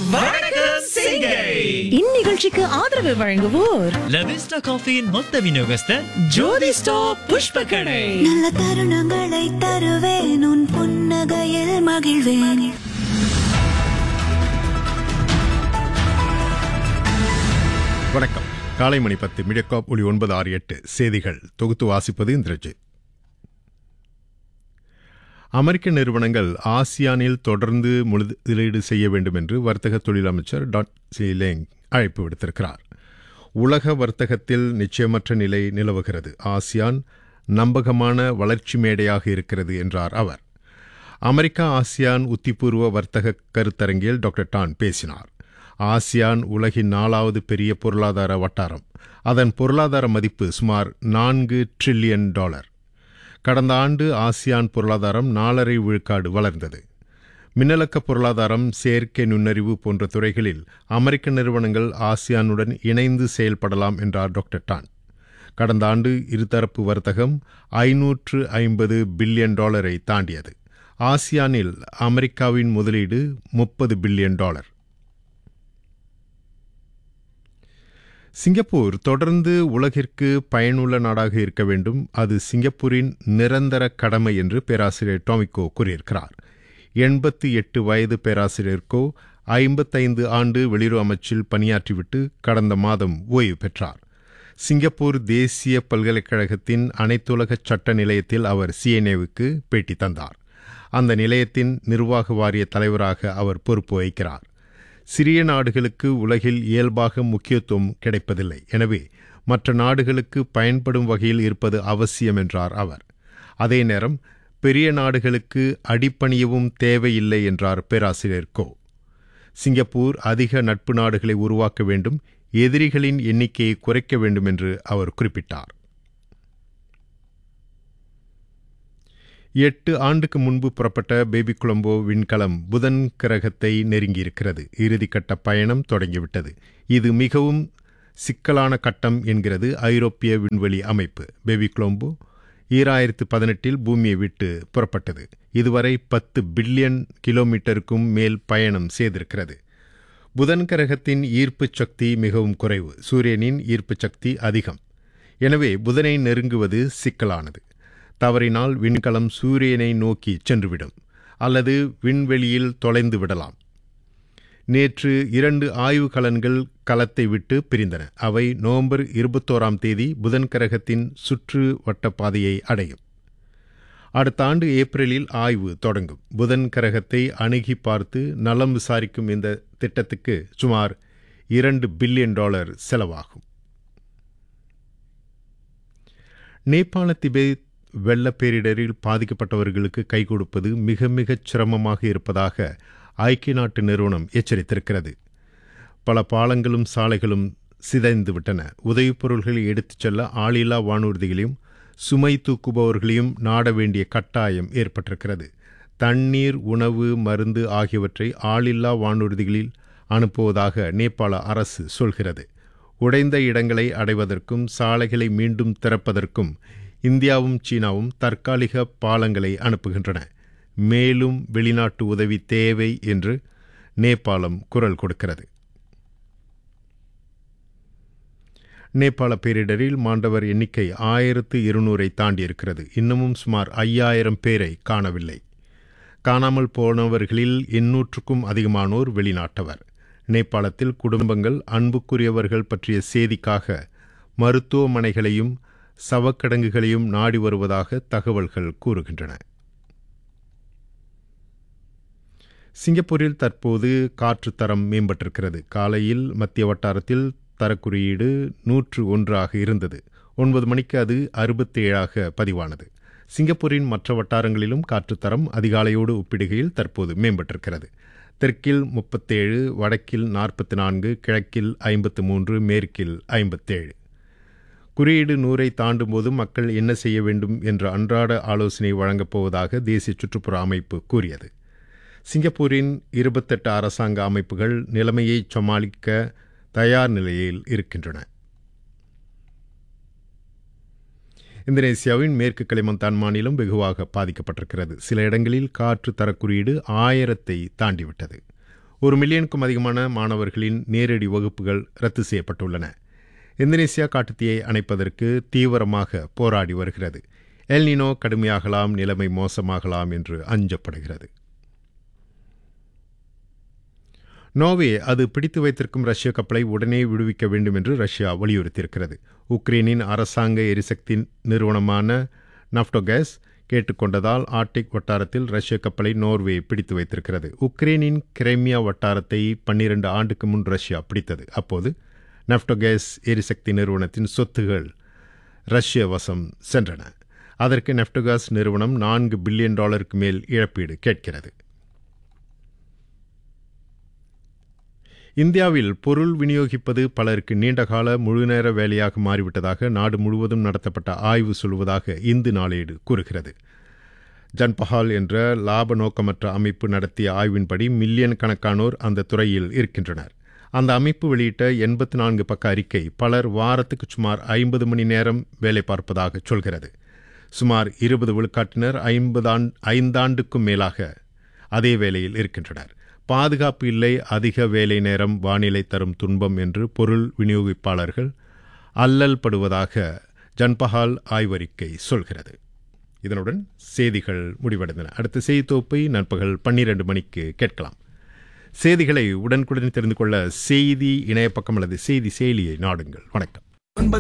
வணக்கம் சிங்கை இந்நிகழ்ச்சிக்கு ஆதரவு வழங்குவோர் லவிஸ்டா காஃபியின் மொத்த விநியோகஸ்தர் ஜோதி ஸ்டாப் புஷ்ப கடை நல்ல தருணங்களை தருவேன் உன் புன்னகையில் மகிழ்வேன் வணக்கம் காலை மணி பத்து மிடக்காப் ஒளி ஒன்பது ஆறு எட்டு செய்திகள் தொகுத்து வாசிப்பது இந்திரஜித் அமெரிக்க நிறுவனங்கள் ஆசியானில் தொடர்ந்து முதலீடு செய்ய வேண்டும் என்று வர்த்தக தொழில் அமைச்சர் டாட் சிலேங் அழைப்பு விடுத்திருக்கிறார் உலக வர்த்தகத்தில் நிச்சயமற்ற நிலை நிலவுகிறது ஆசியான் நம்பகமான வளர்ச்சி மேடையாக இருக்கிறது என்றார் அவர் அமெரிக்கா ஆசியான் உத்திபூர்வ வர்த்தக கருத்தரங்கில் டாக்டர் டான் பேசினார் ஆசியான் உலகின் நாலாவது பெரிய பொருளாதார வட்டாரம் அதன் பொருளாதார மதிப்பு சுமார் நான்கு ட்ரில்லியன் டாலர் கடந்த ஆண்டு ஆசியான் பொருளாதாரம் நாலரை விழுக்காடு வளர்ந்தது மின்னலக்க பொருளாதாரம் செயற்கை நுண்ணறிவு போன்ற துறைகளில் அமெரிக்க நிறுவனங்கள் ஆசியானுடன் இணைந்து செயல்படலாம் என்றார் டாக்டர் டான் கடந்த ஆண்டு இருதரப்பு வர்த்தகம் ஐநூற்று ஐம்பது பில்லியன் டாலரை தாண்டியது ஆசியானில் அமெரிக்காவின் முதலீடு முப்பது பில்லியன் டாலர் சிங்கப்பூர் தொடர்ந்து உலகிற்கு பயனுள்ள நாடாக இருக்க வேண்டும் அது சிங்கப்பூரின் நிரந்தர கடமை என்று பேராசிரியர் டாமிகோ கூறியிருக்கிறார் எண்பத்தி எட்டு வயது பேராசிரியர்கோ ஐம்பத்தைந்து ஆண்டு வெளியுறவு அமைச்சில் பணியாற்றிவிட்டு கடந்த மாதம் ஓய்வு பெற்றார் சிங்கப்பூர் தேசிய பல்கலைக்கழகத்தின் அனைத்துலக சட்ட நிலையத்தில் அவர் சிஎன்ஏவுக்கு பேட்டி தந்தார் அந்த நிலையத்தின் நிர்வாக வாரிய தலைவராக அவர் பொறுப்பு வகிக்கிறார் சிறிய நாடுகளுக்கு உலகில் இயல்பாக முக்கியத்துவம் கிடைப்பதில்லை எனவே மற்ற நாடுகளுக்கு பயன்படும் வகையில் இருப்பது அவசியம் என்றார் அவர் அதே நேரம் பெரிய நாடுகளுக்கு அடிப்பணியவும் தேவையில்லை என்றார் பேராசிரியர் கோ சிங்கப்பூர் அதிக நட்பு நாடுகளை உருவாக்க வேண்டும் எதிரிகளின் எண்ணிக்கையை குறைக்க வேண்டும் என்று அவர் குறிப்பிட்டார் எட்டு ஆண்டுக்கு முன்பு புறப்பட்ட பேபி கொலம்போ விண்கலம் புதன் கிரகத்தை நெருங்கியிருக்கிறது இறுதிக்கட்ட பயணம் தொடங்கிவிட்டது இது மிகவும் சிக்கலான கட்டம் என்கிறது ஐரோப்பிய விண்வெளி அமைப்பு பேபி கொலம்போ ஈராயிரத்து பதினெட்டில் பூமியை விட்டு புறப்பட்டது இதுவரை பத்து பில்லியன் கிலோமீட்டருக்கும் மேல் பயணம் செய்திருக்கிறது புதன் கிரகத்தின் ஈர்ப்பு சக்தி மிகவும் குறைவு சூரியனின் ஈர்ப்பு சக்தி அதிகம் எனவே புதனை நெருங்குவது சிக்கலானது தவறினால் விண்கலம் சூரியனை நோக்கி சென்றுவிடும் அல்லது விண்வெளியில் தொலைந்து விடலாம் நேற்று இரண்டு ஆய்வுக்கலன்கள் களத்தை விட்டு பிரிந்தன அவை நவம்பர் இருபத்தோராம் தேதி புதன் கிரகத்தின் சுற்று வட்ட பாதையை அடையும் அடுத்த ஆண்டு ஏப்ரலில் ஆய்வு தொடங்கும் புதன் கிரகத்தை அணுகி பார்த்து நலம் விசாரிக்கும் இந்த திட்டத்துக்கு சுமார் இரண்டு பில்லியன் டாலர் செலவாகும் நேபாள திபெத் வெள்ள பேரிடரில் பாதிக்கப்பட்டவர்களுக்கு கை கொடுப்பது மிக மிகச் சிரமமாக இருப்பதாக ஐக்கிய நாட்டு நிறுவனம் எச்சரித்திருக்கிறது பல பாலங்களும் சாலைகளும் சிதைந்து விட்டன உதவிப் பொருள்களை எடுத்துச் செல்ல ஆளில்லா வானூர்திகளையும் சுமை தூக்குபவர்களையும் நாட வேண்டிய கட்டாயம் ஏற்பட்டிருக்கிறது தண்ணீர் உணவு மருந்து ஆகியவற்றை ஆளில்லா வானூர்திகளில் அனுப்புவதாக நேபாள அரசு சொல்கிறது உடைந்த இடங்களை அடைவதற்கும் சாலைகளை மீண்டும் திறப்பதற்கும் இந்தியாவும் சீனாவும் தற்காலிக பாலங்களை அனுப்புகின்றன மேலும் வெளிநாட்டு உதவி தேவை என்று நேபாளம் குரல் கொடுக்கிறது நேபாள பேரிடரில் மாண்டவர் எண்ணிக்கை ஆயிரத்து இருநூறை தாண்டியிருக்கிறது இன்னமும் சுமார் ஐயாயிரம் பேரை காணவில்லை காணாமல் போனவர்களில் எண்ணூற்றுக்கும் அதிகமானோர் வெளிநாட்டவர் நேபாளத்தில் குடும்பங்கள் அன்புக்குரியவர்கள் பற்றிய செய்திக்காக மருத்துவமனைகளையும் சவக்கடங்குகளையும் நாடி வருவதாக தகவல்கள் கூறுகின்றன சிங்கப்பூரில் தற்போது காற்று தரம் மேம்பட்டிருக்கிறது காலையில் மத்திய வட்டாரத்தில் தரக்குறியீடு நூற்று ஒன்றாக இருந்தது ஒன்பது மணிக்கு அது அறுபத்தி ஏழாக பதிவானது சிங்கப்பூரின் மற்ற வட்டாரங்களிலும் காற்றுத்தரம் அதிகாலையோடு ஒப்பிடுகையில் தற்போது மேம்பட்டிருக்கிறது தெற்கில் முப்பத்தேழு வடக்கில் நாற்பத்தி நான்கு கிழக்கில் ஐம்பத்து மூன்று மேற்கில் ஐம்பத்தேழு குறியீடு நூறை தாண்டும் போது மக்கள் என்ன செய்ய வேண்டும் என்ற அன்றாட ஆலோசனை வழங்கப் போவதாக தேசிய சுற்றுப்புற அமைப்பு கூறியது சிங்கப்பூரின் இருபத்தெட்டு அரசாங்க அமைப்புகள் நிலைமையை சமாளிக்க தயார் நிலையில் இருக்கின்றன இந்தோனேசியாவின் மேற்கு களிமந்தான் மாநிலம் வெகுவாக பாதிக்கப்பட்டிருக்கிறது சில இடங்களில் காற்று தரக்குறியீடு ஆயிரத்தை தாண்டிவிட்டது ஒரு மில்லியனுக்கும் அதிகமான மாணவர்களின் நேரடி வகுப்புகள் ரத்து செய்யப்பட்டுள்ளன இந்தோனேசியா காட்டுத்தீயை அணைப்பதற்கு தீவிரமாக போராடி வருகிறது எல்னினோ கடுமையாகலாம் நிலைமை மோசமாகலாம் என்று அஞ்சப்படுகிறது நோர்வே அது பிடித்து வைத்திருக்கும் ரஷ்ய கப்பலை உடனே விடுவிக்க வேண்டும் என்று ரஷ்யா வலியுறுத்தியிருக்கிறது உக்ரைனின் அரசாங்க எரிசக்தி நிறுவனமான நப்டோகேஸ் கேட்டுக்கொண்டதால் ஆர்டிக் வட்டாரத்தில் ரஷ்ய கப்பலை நோர்வே பிடித்து வைத்திருக்கிறது உக்ரைனின் கிரைமியா வட்டாரத்தை பன்னிரண்டு ஆண்டுக்கு முன் ரஷ்யா பிடித்தது அப்போது நெப்டோகேஸ் எரிசக்தி நிறுவனத்தின் சொத்துகள் ரஷ்ய வசம் சென்றன அதற்கு நெப்டோகாஸ் நிறுவனம் நான்கு பில்லியன் டாலருக்கு மேல் இழப்பீடு கேட்கிறது இந்தியாவில் பொருள் விநியோகிப்பது பலருக்கு நீண்டகால முழுநேர வேலையாக மாறிவிட்டதாக நாடு முழுவதும் நடத்தப்பட்ட ஆய்வு சொல்வதாக இந்து நாளேடு கூறுகிறது ஜன்பஹால் என்ற லாப நோக்கமற்ற அமைப்பு நடத்திய ஆய்வின்படி மில்லியன் கணக்கானோர் அந்த துறையில் இருக்கின்றனர் அந்த அமைப்பு வெளியிட்ட எண்பத்தி நான்கு பக்க அறிக்கை பலர் வாரத்துக்கு சுமார் ஐம்பது மணி நேரம் வேலை பார்ப்பதாக சொல்கிறது சுமார் இருபது விழுக்காட்டினர் ஐம்பது ஐந்தாண்டுக்கும் மேலாக அதே வேலையில் இருக்கின்றனர் பாதுகாப்பு இல்லை அதிக வேலை நேரம் வானிலை தரும் துன்பம் என்று பொருள் விநியோகிப்பாளர்கள் அல்லல் படுவதாக ஜன்பஹால் ஆய்வறிக்கை சொல்கிறது இதனுடன் செய்திகள் முடிவடைந்தன அடுத்த செய்தி தொகுப்பை நண்பகல் பன்னிரண்டு மணிக்கு கேட்கலாம் செய்திகளை உடனுக்குடன் தெரிந்து கொள்ள செய்தி இணைய பக்கம் அல்லது செய்தி செயலியை நாடுங்கள் வணக்கம்